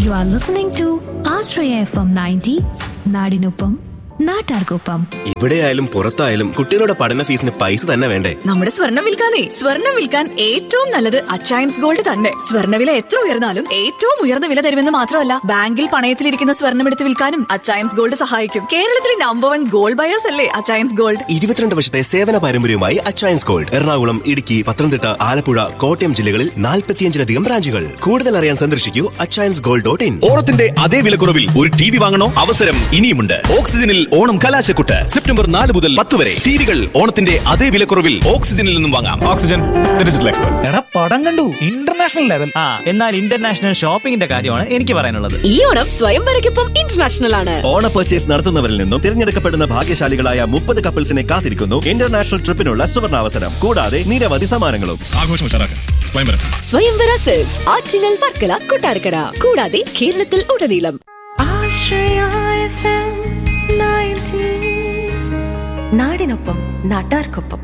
You are listening to Ashraya FM 90, നാടിനൊപ്പം നാട്ടാർക്കൊപ്പം ഇവിടെയായാലും പുറത്തായാലും കുട്ടികളുടെ പഠന ഫീസിന് പൈസ തന്നെ വേണ്ടേ നമ്മുടെ സ്വർണം വിൽക്കാനേ സ്വർണം വിൽക്കാൻ ഏറ്റവും നല്ലത് അച്ചയൻസ് ഗോൾഡ് തന്നെ സ്വർണ്ണവില എത്ര ഉയർന്നാലും ഏറ്റവും ഉയർന്ന വില തരുമെന്ന് മാത്രമല്ല ബാങ്കിൽ പണയത്തിലിരിക്കുന്ന സ്വർണം എടുത്ത് വിൽക്കാനും അച്ചയൻസ് ഗോൾഡ് സഹായിക്കും കേരളത്തിലെ നമ്പർ വൺ ഗോൾഡ് ബയേഴ്സ് അല്ലേ അച്ചയൻസ് ഗോൾഡ് ഇരുപത്തിരണ്ട് വർഷത്തെ സേവന പാരമ്പര്യവുമായി അച്ചയൻസ് ഗോൾഡ് എറണാകുളം ഇടുക്കി പത്തനംതിട്ട ആലപ്പുഴ കോട്ടയം ജില്ലകളിൽ നാൽപ്പത്തിയഞ്ചിലധികം ബ്രാഞ്ചുകൾ കൂടുതൽ അറിയാൻ സന്ദർശിക്കൂ അച്ചയൻസ് ഗോൾഡ് ഡോട്ട് ഇൻ ഓണത്തിന്റെ അതേ വിലക്കുറവിൽ ഒരു ടി വി വാങ്ങണോ അവസരം ഇനിയുമുണ്ട് ഓക്സിജനിൽ ഓണം കലാശക്കുട്ട് സെപ്റ്റംബർ നാല് മുതൽ പത്ത് വരെ ടിവികൾ ഓണത്തിന്റെ അതേ വിലക്കുറവിൽ ഓക്സിജനിൽ നിന്നും വാങ്ങാം ഓക്സിജൻ ഡിജിറ്റൽ എക്സ്പെർട്ട് എടാ പടം കണ്ടു ഇന്റർനാഷണൽ ലെവൽ ആ എന്നാൽ ഇന്റർനാഷണൽ ഷോപ്പിംഗിന്റെ കാര്യമാണ് എനിക്ക് പറയാനുള്ളത് ഈ ഓണം സ്വയംവരയ്ക്കൊപ്പം ഇന്റർനാഷണൽ ആണ് ഓണ പർച്ചേസ് നടത്തുന്നവരിൽ നിന്നും തിരഞ്ഞെടുക്കപ്പെടുന്ന ഭാഗ്യശാലികളായ മുപ്പത് കപ്പിൾസിനെ കാത്തിരിക്കുന്നു ഇന്റർനാഷണൽ ട്രിപ്പിനുള്ള സുവർണാവസരം കൂടാതെ നിരവധി സമ്മാനങ്ങളും ആഘോഷം ഉഷാറാക്കാൻ സ്വയംവരം സ്വയംവര സെൽസ് ആറ്റിങ്ങൽ വർക്കല കൊട്ടാരക്കര കൂടാതെ കേരളത്തിൽ ഉടനീളം നാടിനൊപ്പം നാട്ടാർക്കൊപ്പം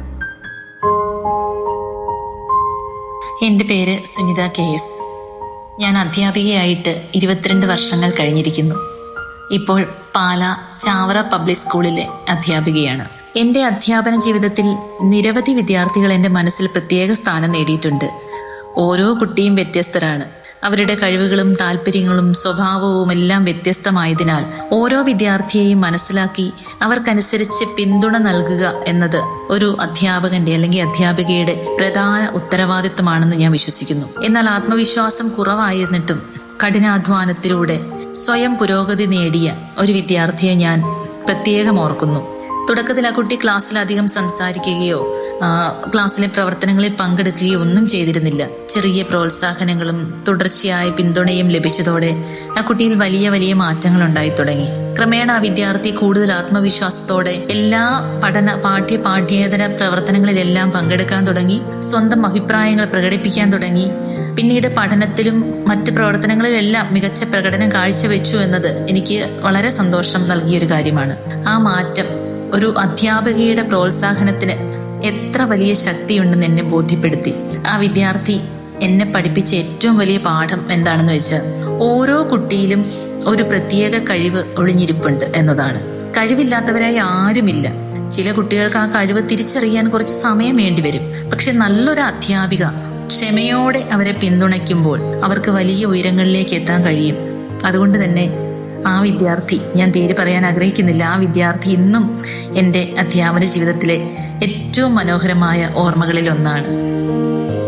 എൻ്റെ പേര് സുനിത കെ എസ് ഞാൻ അധ്യാപികയായിട്ട് ഇരുപത്തിരണ്ട് വർഷങ്ങൾ കഴിഞ്ഞിരിക്കുന്നു ഇപ്പോൾ പാല ചാവറ പബ്ലിക് സ്കൂളിലെ അധ്യാപികയാണ് എൻ്റെ അധ്യാപന ജീവിതത്തിൽ നിരവധി വിദ്യാർത്ഥികൾ എൻ്റെ മനസ്സിൽ പ്രത്യേക സ്ഥാനം നേടിയിട്ടുണ്ട് ഓരോ കുട്ടിയും വ്യത്യസ്തരാണ് അവരുടെ കഴിവുകളും താല്പര്യങ്ങളും സ്വഭാവവും എല്ലാം വ്യത്യസ്തമായതിനാൽ ഓരോ വിദ്യാർത്ഥിയെയും മനസ്സിലാക്കി അവർക്കനുസരിച്ച് പിന്തുണ നൽകുക എന്നത് ഒരു അധ്യാപകന്റെ അല്ലെങ്കിൽ അധ്യാപികയുടെ പ്രധാന ഉത്തരവാദിത്തമാണെന്ന് ഞാൻ വിശ്വസിക്കുന്നു എന്നാൽ ആത്മവിശ്വാസം കുറവായിരുന്നിട്ടും കഠിനാധ്വാനത്തിലൂടെ സ്വയം പുരോഗതി നേടിയ ഒരു വിദ്യാർത്ഥിയെ ഞാൻ പ്രത്യേകം ഓർക്കുന്നു തുടക്കത്തിൽ ആ കുട്ടി ക്ലാസ്സിൽ അധികം സംസാരിക്കുകയോ ആ, ക്ലാസ്സിലെ പ്രവർത്തനങ്ങളിൽ പങ്കെടുക്കുകയോ ഒന്നും ചെയ്തിരുന്നില്ല ചെറിയ പ്രോത്സാഹനങ്ങളും തുടർച്ചയായ പിന്തുണയും ലഭിച്ചതോടെ ആ കുട്ടിയിൽ വലിയ വലിയ മാറ്റങ്ങൾ ഉണ്ടായി തുടങ്ങി ക്രമേണ ആ വിദ്യാർത്ഥി കൂടുതൽ ആത്മവിശ്വാസത്തോടെ എല്ലാ പഠന പാഠ്യ പാഠ്യേതര പ്രവർത്തനങ്ങളിലെല്ലാം പങ്കെടുക്കാൻ തുടങ്ങി സ്വന്തം അഭിപ്രായങ്ങൾ പ്രകടിപ്പിക്കാൻ തുടങ്ങി പിന്നീട് പഠനത്തിലും മറ്റ് പ്രവർത്തനങ്ങളിലെല്ലാം മികച്ച പ്രകടനം കാഴ്ചവെച്ചു എന്നത് എനിക്ക് വളരെ സന്തോഷം നൽകിയൊരു കാര്യമാണ് ആ മാറ്റം ഒരു അധ്യാപികയുടെ പ്രോത്സാഹനത്തിന് എത്ര വലിയ ശക്തിയുണ്ടെന്ന് എന്നെ ബോധ്യപ്പെടുത്തി ആ വിദ്യാർത്ഥി എന്നെ പഠിപ്പിച്ച ഏറ്റവും വലിയ പാഠം എന്താണെന്ന് വെച്ചാൽ ഓരോ കുട്ടിയിലും ഒരു പ്രത്യേക കഴിവ് ഒളിഞ്ഞിരിപ്പുണ്ട് എന്നതാണ് കഴിവില്ലാത്തവരായി ആരുമില്ല ചില കുട്ടികൾക്ക് ആ കഴിവ് തിരിച്ചറിയാൻ കുറച്ച് സമയം വേണ്ടിവരും പക്ഷെ നല്ലൊരു അധ്യാപിക ക്ഷമയോടെ അവരെ പിന്തുണയ്ക്കുമ്പോൾ അവർക്ക് വലിയ ഉയരങ്ങളിലേക്ക് എത്താൻ കഴിയും അതുകൊണ്ട് തന്നെ ആ വിദ്യാർത്ഥി ഞാൻ പേര് പറയാൻ ആഗ്രഹിക്കുന്നില്ല ആ വിദ്യാർത്ഥി ഇന്നും എൻ്റെ അധ്യാപന ജീവിതത്തിലെ ഏറ്റവും മനോഹരമായ ഓർമ്മകളിൽ ഒന്നാണ്